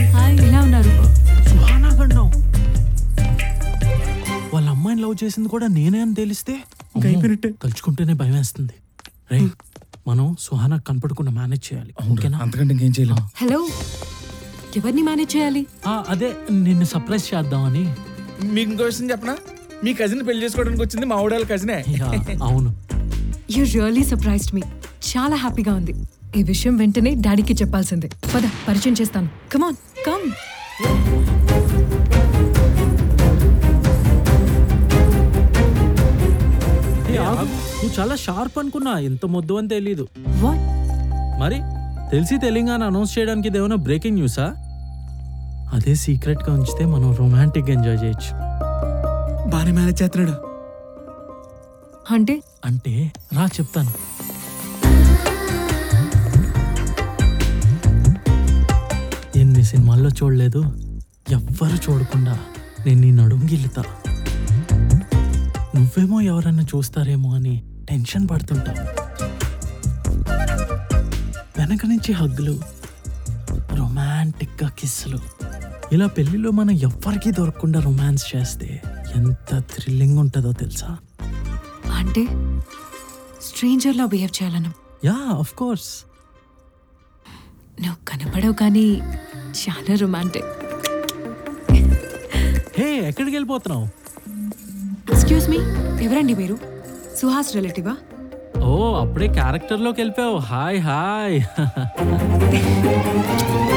Hi ఎలా ఉన్నారు సుహానా గండం వాళ్ళ అమ్మాయిని లవ్ చేసింది కూడా నేనే అని తెలిస్తే అమ్మో, అయిపోయినట్టే. తలుచుకుంటేనే భయం వేస్తుంది రై మనం సుహానా కనపడకుండా మేనేజ్ చేయాలి ఓకేనా అంతకంటే ఇంకేం చేయలేం హలో ఎవరిని మేనేజ్ చేయాలి ఆ, అదే నిన్ను సర్ప్రైజ్ చేద్దామని మీకు ఇంకో విషయం చెప్పనా మీ కజిన్ పెళ్లి చేసుకోవడానికి వచ్చింది మా ఆవిడ కజినే యా, అవును యూ రియలీ సర్ప్రైజ్డ్ మీ చాలా హ్యాపీగా ఉంది ఈ విషయం వెంటనే డాడీకి చెప్పాల్సిందే పద పరిచయం చేస్తాను కమాన్ కమ్ ఏ, ఆగు. నువ్వు చాలా షార్ప్ అనుకున్నా ఇంత మొద్దు అని తెలీదు వాట్ మరి తెలిసి తెలంగాణ అనౌన్స్ చేయడానికి ఇదేమైనా బ్రేకింగ్ న్యూసా అదే సీక్రెట్ గా ఉంచితే మనం రొమాంటిక్ ఎంజాయ్ చేయొచ్చు బాగానే మేనేజ్ చేస్తున్నాడు అంటే అంటే రా చెప్తాను ఎన్ని సినిమాల్లో చూడలేదు ఎవ్వరు చూడకుండా నేను నీ నడుము గిల్లుతా నువ్వేమో ఎవరన్నా చూస్తారేమో అని టెన్షన్ పడుతుంటా వెనక నుంచి హగ్గులు రొమాంటిక్గా కిస్సులు ఇలా పెళ్లిలో మనం ఎవ్వరికీ దొరకకుండా రొమాన్స్ చేస్తే ఎంత థ్రిల్లింగ్ ఉంటుందో తెలుసా అంటే స్ట్రేంజర్లా బిహేవ్ చేయాలను యా ఆఫ్ కోర్స్ నువ్వు కనపడవు కానీ చాలా రొమాంటిక్ హే ఎక్కడికి వెళ్ళిపోతున్నావు ఎక్స్క్యూజ్ మీ ఎవరండి మీరు సుహాస్ రిలేటివా ఓ అప్పుడే క్యారెక్టర్లోకి వెళ్ళిపోయావు హాయ్ హాయ్